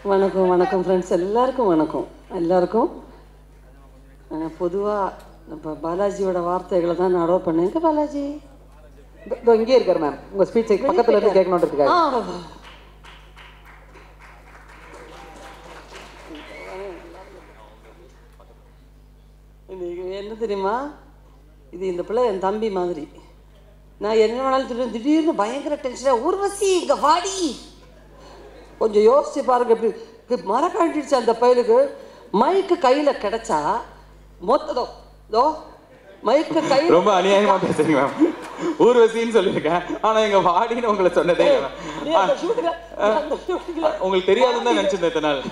வணக்கம் வணக்கம் ஃப்ரெண்ட்ஸ் எல்லாருக்கும் வணக்கம் எல்லாருக்கும் பொதுவாக இப்போ பாலாஜியோட வார்த்தைகளை தான் நான் அடோட் பண்ணேன் எங்க பாலாஜி இதோ இங்கே இருக்காரு மேம் உங்க ஸ்பீச்சை பக்கத்துல இருந்து கேட்கணுன்றதுக்காக ஆ இது என்ன தெரியுமா இது இந்த பிள்ளை என் தம்பி மாதிரி நான் என்ன வேணாலும் திடீர்னு திடீர்னு பயங்கர டென்ஷனாக ஊர்வசி இங்கே வாடி கொஞ்சம் யோசிச்சு பாருங்க எப்படி இப்படி மரம் கழட்டிடுச்சு அந்த பயலுக்கு மைக்கு கையில் கிடைச்சா மொத்ததோ தோ மைக்கு கையில் ரொம்ப அநியாயமா பேசுறீங்க மேம் ஊர்வசின்னு சொல்லியிருக்கேன் ஆனா எங்க வாடின்னு உங்களை சொன்னதே இல்ல நீ ma'am. அந்த shooting-ல- நீ அந்த shooting-ல உங்களுக்கு தெரியாதுன்னு தான் நினைச்சிருந்தேன் இத்தனை நாள்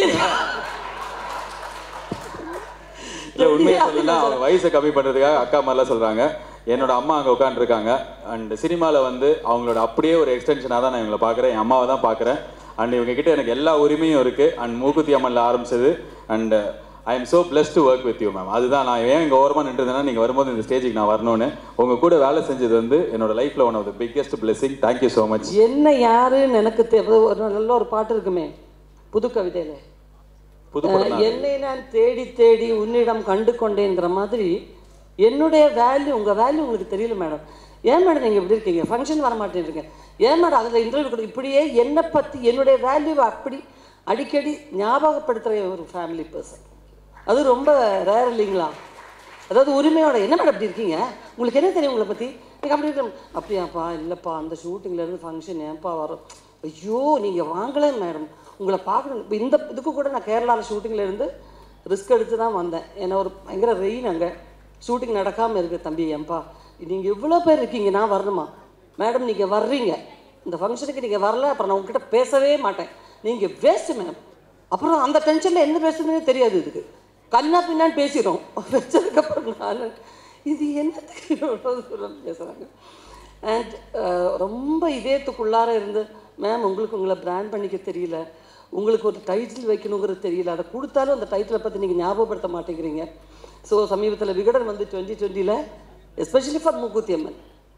இல்ல உண்மையை சொல்லணும்னா அவங்க வயசை கம்மி பண்றதுக்காக அக்கா மாதிரிலாம் சொல்றாங்க என்னோட அம்மா அங்க உட்காந்துருக்காங்க அண்ட் சினிமால வந்து அவங்களோட அப்படியே ஒரு எக்ஸ்டென்ஷனாக தான் நான் இவங்களை பார்க்குறேன் என் அம்மாவை தான் பார்க்குறேன் அண்ட் இவங்க கிட்ட எனக்கு எல்லா உரிமையும் இருக்கு அண்ட் மூக்குத்தி அம்மன்ல ஆரம்பிச்சது and I'm so pleased to work with you ma'am அதுதான் நான் ஏன் இங்கே ஓரமாக நின்றுருந்தேன்னா நீங்கள் வரும்போது இந்த ஸ்டேஜுக்கு நான் வரணும்னு உங்க கூட வேலை செஞ்சது வந்து என்னோட லைஃப்ல one of the biggest blessing thank you so much என்ன யாருன்னு எனக்கு தேவை ஒரு நல்ல ஒரு பாட்டு இருக்குமே புது கவிதையில புது படம் அஹ், என்னை நான் தேடி தேடி உன்னிடம் கண்டு கொண்டேங்கிற மாதிரி என்னுடைய வேல்யூ உங்க வேல்யூ உங்களுக்கு தெரியல மேடம் ஏன் மேடம் நீங்க இப்படி இருக்கீங்க ஃபங்க்ஷன் வர மாட்டேன்றீங்க ஏன் மேடம் அதில் இன்டர்வியூ கொடு இப்படியே என்னை பத்தி என்னுடைய வேல்யூவை அப்படி அடிக்கடி ஞாபகப்படுத்துகிற ஒரு ஃபேமிலி பர்சன் அது ரொம்ப ரேர் இல்லைங்களா அதாவது உரிமையோட என்ன மேடம் அப்படி இருக்கீங்க உங்களுக்கு என்ன தெரியும் உங்களை பற்றி நீங்கள் அப்படி இருக்க அப்படியாப்பா இல்லைப்பா அந்த ஷூட்டிங்ல இருந்து ஃபங்க்ஷன் ஏன்ப்பா வரும் ஐயோ நீங்கள் வாங்கலே மேடம் உங்களை பார்க்கணும் இப்போ இந்த இதுக்கு கூட நான் கேரளாவில் ஷூட்டிங்கில் இருந்து ரிஸ்க் எடுத்து தான் வந்தேன் ஏன்னா ஒரு பயங்கர ரெயின் அங்கே ஷூட்டிங் நடக்காமல் இருக்கு தம்பி ஏன்பா நீங்கள் இவ்வளோ பேர் இருக்கீங்க நான் வரணுமா மேடம் நீங்கள் வர்றீங்க இந்த ஃபங்க்ஷனுக்கு நீங்கள் வரல அப்புறம் நான் உங்ககிட்ட பேசவே மாட்டேன் நீங்கள் வேஸ்ட்டு மேம் அப்புறம் அந்த டென்ஷனில் என்ன பேசுறதுனே தெரியாது இதுக்கு கண்ணா பின்னான்னு பேசிடும் வச்சதுக்கப்புறம் நான் இது என்னத்துக்கு இவ்வளோ தூரம் பேசுகிறாங்க அண்ட் ரொம்ப இதயத்துக்குள்ளார இருந்து மேம் உங்களுக்கு உங்களை பிராண்ட் பண்ணிக்க தெரியல உங்களுக்கு ஒரு டைட்டில் வைக்கணுங்கிறது தெரியல அதை கொடுத்தாலும் அந்த டைட்டிலை பற்றி நீங்கள் ஞாபகப்படுத்த மாட்டேங்கிறீங்க ஸோ சமீபத்தில் விகடன் வந்து டுவெண்ட்டி டுவெண்ட்டியில் எஸ்பெஷலி ஃபார் மூக்குத்தி அம்மன்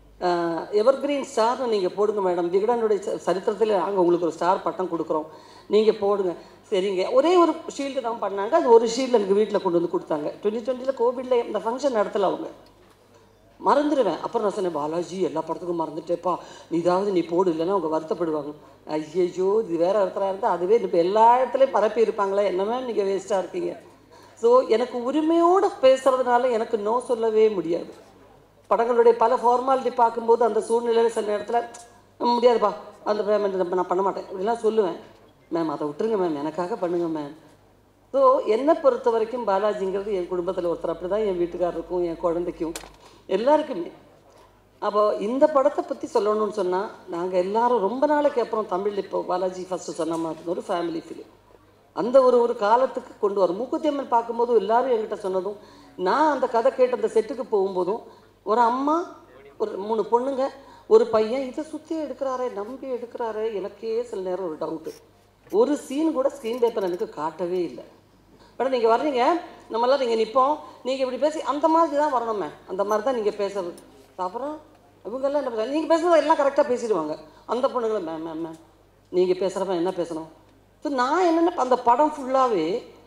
எவர் கிரீன் ஸ்டார்னு நீங்கள் போடுங்க மேடம் விகடனுடைய ச- சரித்திரத்தில் நாங்கள் உங்களுக்கு ஒரு ஸ்டார் பட்டம் கொடுக்குறோம் நீங்கள் போடுங்க சரிங்க ஒரே ஒரு ஷீல்டு தான் பண்ணாங்க அது ஒரு ஷீல்டு எனக்கு வீட்டில் கொண்டு வந்து கொடுத்தாங்க டுவெண்ட்டி டுவெண்ட்டியில் கோவிடில் இந்த ஃபங்க்ஷன் நடத்தல அவங்க மறந்துடுவேன் அப்புறம் நான் சொன்னேன் பாலாஜி எல்லா படத்துக்கும் மறந்துட்டேப்பா நீ இதாவது நீ போடு இல்லைன்னா அவங்க வருத்தப்படுவாங்க ஐயையோ இது வேற இடத்துல இருந்தால் அதுவே இப்போ எல்லா இடத்துலையும் பரப்பி இருப்பாங்களே என்னமே நீங்கள் வேஸ்ட்டாக இருக்கீங்க ஸோ எனக்கு உரிமையோடு பேசுறதுனால எனக்கு நோ சொல்லவே முடியாது படங்களுடைய பல ஃபார்மாலிட்டி பார்க்கும்போது அந்த சூழ்நிலையில் சில நேரத்தில் முடியாதுப்பா அந்த பேமெண்ட் நான் பண்ண மாட்டேன் இப்படிலாம் சொல்லுவேன் மேம் அதை விட்டுருங்க மேம் எனக்காக பண்ணுங்க மேம் ஸோ என்னை பொறுத்த வரைக்கும் பாலாஜிங்கிறது என் குடும்பத்தில் ஒருத்தர் அப்படி தான் என் வீட்டுக்காரருக்கும் என் குழந்தைக்கும் எல்லாருக்குமே அப்போ இந்த படத்தை பற்றி சொல்லணும்னு சொன்னால் நாங்கள் எல்லாரும் ரொம்ப நாளைக்கு அப்புறம் தமிழ் இப்போ பாலாஜி ஃபஸ்ட்டு சொன்ன மாதிரி ஒரு ஃபேமிலி ஃபிலிம் அந்த ஒரு ஒரு காலத்துக்கு கொண்டு வரும் மூக்குத்தி அம்மன் பார்க்கும்போது எல்லாரும் என்கிட்ட சொன்னதும் நான் அந்த கதை கேட்டு அந்த செட்டுக்கு போகும்போதும் ஒரு அம்மா ஒரு மூணு பொண்ணுங்க ஒரு பையன் இதை சுற்றி எடுக்கிறாரே நம்பி எடுக்கிறாரே எனக்கே சில நேரம் ஒரு டவுட்டு ஒரு சீன் கூட ஸ்க்ரீன் பேப்பர் எனக்கு காட்டவே இல்லை மேடம் நீங்கள் வர்றீங்க நம்மளாம் நீங்கள் நிற்போம் நீங்கள் இப்படி பேசி அந்த மாதிரி தான் வரணுமே அந்த மாதிரி தான் நீங்கள் பேசுறது அப்புறம் இவங்கெல்லாம் என்ன பேசுறாங்க நீங்கள் பேசுறது எல்லாம் கரெக்டாக பேசிடுவாங்க அந்த பொண்ணுங்களும் மேம் மேம் மேம் நீங்கள் பேசுகிறப்ப என்ன பேசணும் ஸோ நான் என்னென்ன அந்த படம் ஃபுல்லாகவே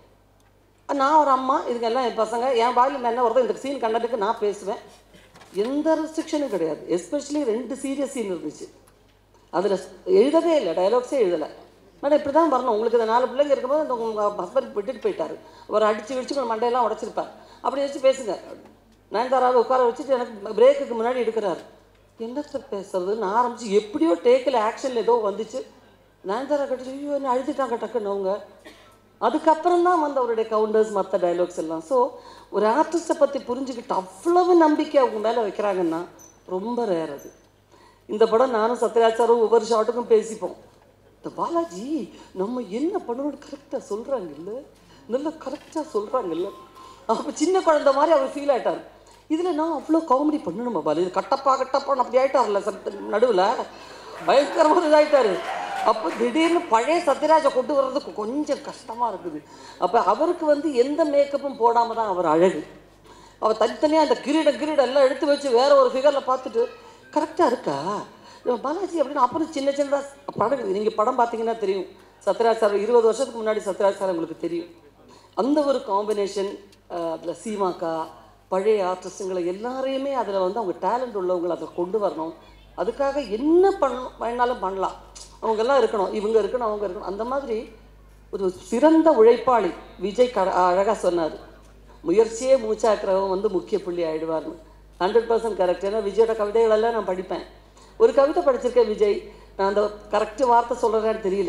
நான் ஒரு அம்மா இதுங்க எல்லாம் என் பசங்க என் வாயில் என்ன வருதோ இந்த சீன் கண்டதுக்கு நான் பேசுவேன் எந்த ரெஸ்ட்ரிக்ஷனும் கிடையாது எஸ்பெஷலி ரெண்டு சீரியஸ் சீன் இருந்துச்சு அதில் எழுதவே இல்லை டயலாக்ஸே எழுதலை மேடம் இப்படி தான் வரணும் உங்களுக்கு இந்த நாலு பிள்ளைங்க இருக்கும்போது அந்த உங்கள் ஹஸ்பண்ட் விட்டுட்டு போயிட்டாரு அவர் அடித்து விடிச்சு உங்கள் மண்டையெல்லாம் உடச்சிருப்பார் அப்படி வச்சு பேசுங்க நயன்தாராவை உட்கார வச்சுட்டு எனக்கு பிரேக்குக்கு முன்னாடி எடுக்கிறாரு என்னத்தை பேசுறதுன்னு ஆரம்பிச்சு எப்படியோ டேக்கில் ஆக்ஷனில் ஏதோ வந்துச்சு நயன்தாரா கட்டி ஐயோ என்ன அழுதுட்டாங்க டக்குன்னு அவங்க அதுக்கப்புறம் தான் வந்து அவருடைய கவுண்டர்ஸ் மற்ற டைலாக்ஸ் எல்லாம் ஸோ ஒரு ஆர்டிஸ்ட்டை பற்றி புரிஞ்சுக்கிட்டு அவ்வளவு நம்பிக்கை அவங்க மேலே வைக்கிறாங்கன்னா ரொம்ப ரேர் அது இந்த படம் நானும் சத்யராஜாரும் ஒவ்வொரு ஷாட்டுக்கும் பேசிப்போம் இந்த பாலாஜி நம்ம என்ன பண்ணணும்னு கரெக்டாக சொல்கிறாங்கல்ல நல்லா கரெக்டாக சொல்கிறாங்கல்ல அப்போ சின்ன குழந்தை மாதிரி அவர் ஃபீல் ஆயிட்டார் இதில் நான் அவ்வளோ காமெடி பண்ணணுமா பாலு இது கட்டப்பா கட்டப்பான்னு அப்படி ஆயிட்டார்ல நடுவில் பயங்கரமாக இதாயிட்டாரு அப்போ திடீர்னு பழைய சத்யராஜை கொண்டு வர்றதுக்கு கொஞ்சம் கஷ்டமாக இருக்குது அப்போ அவருக்கு வந்து எந்த மேக்கப்பும் போடாமல் தான் அவர் அழகு அவள் தனித்தனியாக அந்த கிரீடம் கிரீடம் எல்லாம் எடுத்து வச்சு வேற ஒரு ஃபிகரில் பார்த்துட்டு கரெக்டாக இருக்கா இவன் பாலாஜி அப்படின்னு அப்புறம் சின்ன சின்னதாக படம் நீங்கள் படம் பார்த்தீங்கன்னா தெரியும் சத்யராஜ் சார் இருபது வருஷத்துக்கு முன்னாடி சத்யராஜ் சார் உங்களுக்கு தெரியும் அந்த ஒரு காம்பினேஷன் அதில் சீமாக்கா பழைய ஆர்டிஸ்ட்டுங்களை எல்லாரையுமே அதில் வந்து அவங்க டேலண்ட் உள்ளவங்களை அதை கொண்டு வரணும் அதுக்காக என்ன பண்ண வேணாலும் பண்ணலாம் அவங்கெல்லாம் இருக்கணும் இவங்க இருக்கணும் அவங்க இருக்கணும் அந்த மாதிரி ஒரு சிறந்த உழைப்பாளி விஜய் க அழகாக சொன்னார் முயற்சியே மூச்சாக்குறவன் வந்து முக்கிய புள்ளி ஆயிடுவார்னு ஹண்ட்ரட் பர்சன்ட் கரெக்ட் ஏன்னா விஜயோட கவிதைகளெல்லாம் நான் படிப்பேன் ஒரு கவிதை படிச்சிருக்கேன் விஜய் நான் அந்த கரெக்ட் வார்த்தை சொல்கிறேன்னு தெரியல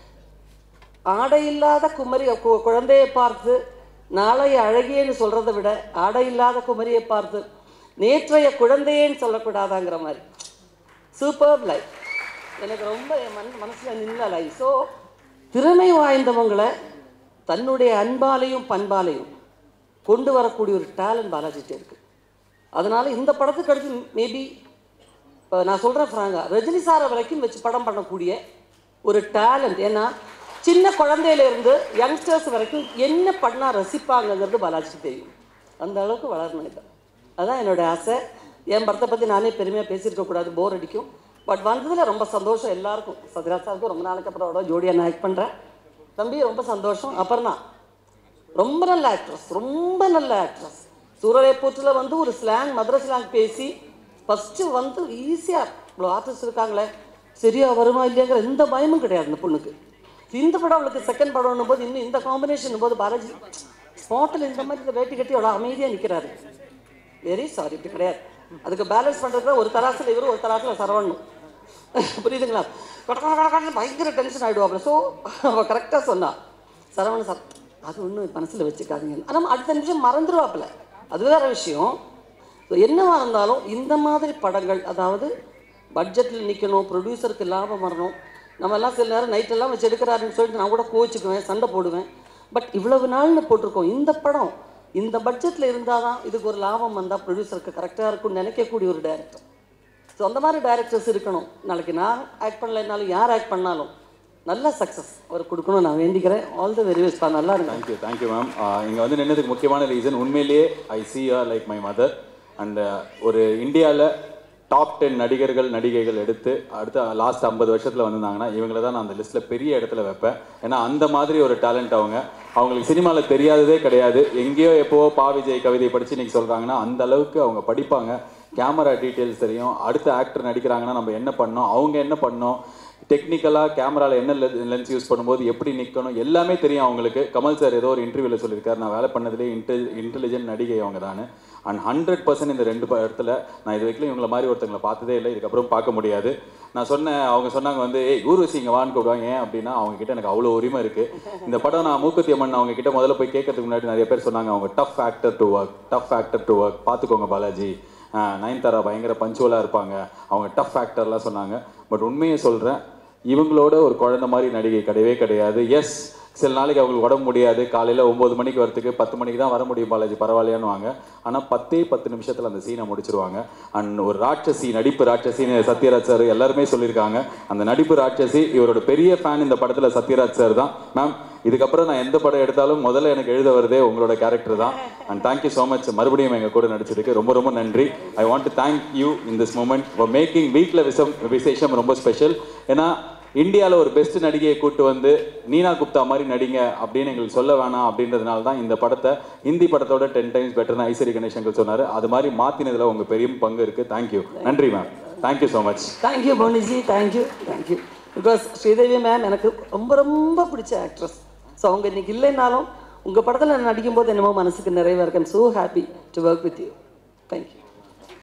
ஆடை இல்லாத குமரி கு- குழந்தையை பார்த்து நாளைய அழகியேன்னு சொல்கிறத விட ஆடை இல்லாத குமரியை பார்த்து நேற்றைய குழந்தையேன்னு சொல்லக்கூடாதாங்கிற மாதிரி சூப்பர் லைஃப் எனக்கு ரொம்ப என் மன மனசில் நின்ன லைஃப் ஸோ திறமை வாய்ந்தவங்களை தன்னுடைய அன்பாலையும் பண்பாலையும் கொண்டு வரக்கூடிய ஒரு டேலண்ட் பாலாஜிட்ட இருக்கு அதனால இந்த படத்துக்கு அடுத்து மேபி இப்போ நான் சொல்கிறேன் ஃப்ராங்கா ரஜினி சாரை வரைக்கும் வச்சு படம் பண்ணக்கூடிய ஒரு டேலண்ட் ஏன்னா சின்ன குழந்தையில இருந்து யங்ஸ்டர்ஸ் வரைக்கும் என்ன பண்ணால் ரசிப்பாங்கங்கிறது பாலாஜிக்கு தெரியும் அந்த அளவுக்கு வளரணும் இல்லை அதான் என்னோட ஆசை என் படத்தை பற்றி நானே பெருமையாக பேசியிருக்க கூடாது போர் அடிக்கும் பட் வந்ததில் ரொம்ப சந்தோஷம் எல்லாருக்கும் சத்யராஜ் சாருக்கும் ரொம்ப நாளைக்கு அப்புறம் அவரோட ஜோடியாக நான் ஆக்ட் பண்ணுறேன் தம்பி ரொம்ப சந்தோஷம் அப்புறம் ரொம்ப நல்ல ஆக்ட்ரஸ் ரொம்ப நல்ல ஆக்ட்ரஸ் சூரரைப்பூற்றில் வந்து ஒரு ஸ்லாங் மதுரை ஸ்லாங் பேசி ஃபஸ்ட்டு வந்து ஈஸியாக இவ்வளோ ஆர்டிஸ்ட் இருக்காங்களே சரியா வருமா இல்லையாங்கிற எந்த பயமும் கிடையாது இந்த பொண்ணுக்கு இந்த படம் அவளுக்கு செகண்ட் படம்னும் போது இன்னும் இந்த காம்பினேஷன் போது பாலாஜி ஸ்பாட்டில் இந்த மாதிரி இந்த வேட்டி கட்டி அவ்வளோ அமைதியாக நிற்கிறாரு வெரி சாரி இப்படி கிடையாது அதுக்கு பேலன்ஸ் பண்ணுறதுக்கு ஒரு தராசில் இவரும் ஒரு தராசில் சரவணும் புரியுதுங்களா கட கட கட கடன்னு பயங்கர டென்ஷன் ஆகிடுவாப்ல ஸோ அவள் கரெக்டாக சொன்னா சரவண சார் அது ஒன்றும் மனசில் வச்சுக்காதீங்க ஆனால் அடுத்த நிமிஷம் மறந்துடுவாப்புல அது வேற விஷயம் ஸோ என்னவா இருந்தாலும் இந்த மாதிரி படங்கள் அதாவது பட்ஜெட்டில் நிற்கணும் ப்ரொடியூசருக்கு லாபம் வரணும் நம்ம எல்லாம் சில நேரம் நைட்டெல்லாம் வச்சு எடுக்கிறாருன்னு சொல்லிட்டு நான் கூட கோச்சிக்குவேன் சண்டை போடுவேன் பட் இவ்வளவு நாள்னு போட்டிருக்கோம் இந்த படம் இந்த பட்ஜெட்டில் இருந்தால் தான் இதுக்கு ஒரு லாபம் வந்தால் ப்ரொடியூசருக்கு கரெக்டாக இருக்கும்னு நினைக்கக்கூடிய ஒரு டைரக்டர் ஸோ அந்த மாதிரி டைரக்டர்ஸ் இருக்கணும் நாளைக்கு நான் ஆக்ட் பண்ணலைனாலும் யார் ஆக்ட் பண்ணாலும் நல்ல சக்ஸஸ் அவர் கொடுக்கணும் நான் வேண்டிக்கிறேன் ஆல் த வெரி பெஸ்ட் நல்லா இருங்க தேங்க்யூ தேங்க்யூ மேம் இங்கே வந்து நின்னதுக்கு முக்கியமான ரீசன் உண்மையிலேயே I see her like my mother and ஒரு இந்தியாவில் டாப் டென் நடிகர்கள் நடிகைகள் எடுத்து அடுத்த லாஸ்ட் ஐம்பது வருஷத்தில் வந்திருந்தாங்கன்னா இவங்கள தான் நான் அந்த லிஸ்ட்டில் பெரிய இடத்துல வைப்பேன் ஏன்னா அந்த மாதிரி ஒரு டேலண்ட் அவங்க அவங்களுக்கு சினிமாவில் தெரியாததே கிடையாது எங்கேயோ எப்போவோ பா விஜய் கவிதை படித்து இன்னைக்கு சொல்கிறாங்கன்னா அந்த அளவுக்கு அவங்க படிப்பாங்க கேமரா டீட்டெயில்ஸ் தெரியும் அடுத்த ஆக்டர் நடிக்கிறாங்கன்னா நம்ம என்ன பண்ணோம் அவங்க என்ன பண்ணோம் டெக்னிக்கலாக கேமராவில் என்ன லென்ஸ் யூஸ் பண்ணும்போது எப்படி நிற்கணும் எல்லாமே தெரியும் அவங்களுக்கு கமல் சார் ஏதோ ஒரு இன்டர்வியூவில் சொல்லியிருக்காரு நான் வேலை பண்ணதுலேயே இன்டெல் இன்டெலிஜென்ட் நடிகை அவங்க தான் அண்ட் ஹண்ட்ரட் பர்சன்ட் இந்த ரெண்டு இடத்துல நான் இது வரைக்கும் இவங்கள மாதிரி ஒருத்தங்களை பார்த்ததே இல்லை இதுக்கப்புறம் பார்க்க முடியாது நான் சொன்னேன் அவங்க சொன்னாங்க வந்து ஏய் ஊர்வசி இங்கே வான்னு கூப்பிடுவாங்க ஏன் அப்படின்னா அவங்க கிட்ட எனக்கு அவ்வளோ உரிமை இருக்குது இந்த படம் நான் மூக்குத்தி அம்மன் அவங்க கிட்ட முதல்ல போய் கேட்கறதுக்கு முன்னாடி நிறைய பேர் சொன்னாங்க அவங்க tough actor to work tough actor to work பார்த்துக்கோங்க பாலாஜி ஆஹ் நயன்தாரா பயங்கர பஞ்சுவலாக இருப்பாங்க அவங்க டஃப் ஆக்டர்லாம் சொன்னாங்க பட் உண்மையை சொல்கிறேன் இவங்களோட ஒரு குழந்தை மாதிரி நடிகை கிடையவே கிடையாது எஸ் சில நாளைக்கு அவங்களுக்கு உடம்பு முடியாது காலையில் ஒம்பது மணிக்கு வரத்துக்கு பத்து மணிக்கு தான் வர முடியும் பாலாஜி பரவாயில்லையான்னு வாங்க ஆனால் பத்தே பத்து நிமிஷத்தில் அந்த சீனை முடிச்சிருவாங்க அண்ட் ஒரு ராட்சசி நடிப்பு ராட்சசின்னு சத்யராஜ் சார் எல்லாருமே சொல்லியிருக்காங்க அந்த நடிப்பு ராட்சசி இவரோட பெரிய ஃபேன் இந்த படத்தில் சத்யராஜ் சார் தான் மேம் இதுக்கப்புறம் நான் எந்த படம் எடுத்தாலும் முதல்ல எனக்கு எழுத வருதே உங்களோட கேரக்டர் தான் அண்ட் தேங்க்யூ ஸோ மச் மறுபடியும் எங்கள் கூட நடிச்சதுக்கு ரொம்ப ரொம்ப நன்றி I want to thank you in this moment for making வீட்டில் விசம் விசேஷம் ரொம்ப ஸ்பெஷல் ஏன்னா இந்தியாவில் ஒரு பெஸ்ட் நடிகையை கூட்டு வந்து நீனா குப்தா மாதிரி நடிங்க அப்படின்னு எங்களுக்கு சொல்ல வேணாம் அப்படின்றதுனால தான் இந்த படத்தை ஹிந்தி படத்தோட டென் டைம்ஸ் பெட்டர்னு ஐஸ்வரி கணேஷ் அங்கிள் சொன்னார் அது மாதிரி மாற்றினதில் உங்கள் பெரிய பங்கு இருக்குது தேங்க்யூ நன்றி ma'am thank you so much thank you Boney ji thank you thank you because Sridevi ma'am எனக்கு ரொம்ப ரொம்ப பிடிச்ச ஆக்ட்ரஸ் ஸோ அவங்க இன்னைக்கு இல்லைனாலும் உங்கள் படத்தில் நான் நடிக்கும்போது என்னமோ மனசுக்கு நிறைவாக இருக்கேன் so happy to work with you thank you